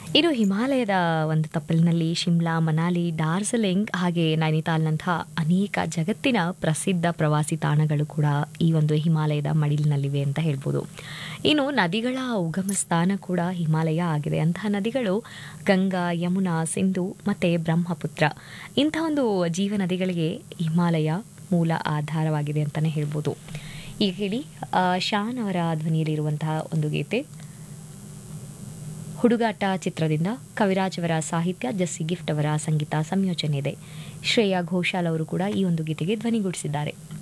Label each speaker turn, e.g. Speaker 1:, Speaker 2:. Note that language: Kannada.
Speaker 1: ಇನ್ನು ಹಿಮಾಲಯದ ಒಂದು ತಪ್ಪಲಿನಲ್ಲಿ ಶಿಮ್ಲಾ ಮನಾಲಿ ಡಾರ್ಜಿಲಿಂಗ್ ಹಾಗೆ ನೈನಿತಾಲ್ನಂತಹ ಅನೇಕ ಜಗತ್ತಿನ ಪ್ರಸಿದ್ಧ ಪ್ರವಾಸಿ ತಾಣಗಳು ಕೂಡ ಈ ಒಂದು ಹಿಮಾಲಯದ ಮಡಿಲಿನಲ್ಲಿವೆ ಅಂತ ಹೇಳ್ಬೋದು ಇನ್ನು ನದಿಗಳ ಉಗಮ ಸ್ಥಾನ ಕೂಡ ಹಿಮಾಲಯ ಆಗಿದೆ ಅಂತಹ ನದಿಗಳು ಗಂಗಾ ಯಮುನಾ ಸಿಂಧು ಮತ್ತು ಬ್ರಹ್ಮಪುತ್ರ ಇಂಥ ಒಂದು ಜೀವ ನದಿಗಳಿಗೆ ಹಿಮಾಲಯ ಮೂಲ ಆಧಾರವಾಗಿದೆ ಅಂತಲೇ ಹೇಳ್ಬೋದು ಈಗ ಹೇಳಿ ಆ, ಶಾನ್ ಅವರ ಧ್ವನಿಯಲ್ಲಿರುವಂತಹ ಒಂದು ಗೀತೆ ಹುಡುಗಾಟ ಚಿತ್ರದಿಂದ ಕವಿರಾಜ್ ಅವರ ಸಾಹಿತ್ಯ ಜಸ್ಸಿ ಗಿಫ್ಟ್ ಅವರ ಸಂಗೀತ ಸಂಯೋಜನೆ ಇದೆ ಶ್ರೇಯಾ ಘೋಷಾಲ್ ಅವರು ಕೂಡ ಈ ಒಂದು ಗೀತೆಗೆ ಧ್ವನಿಗೂಡಿಸಿದ್ದಾರೆ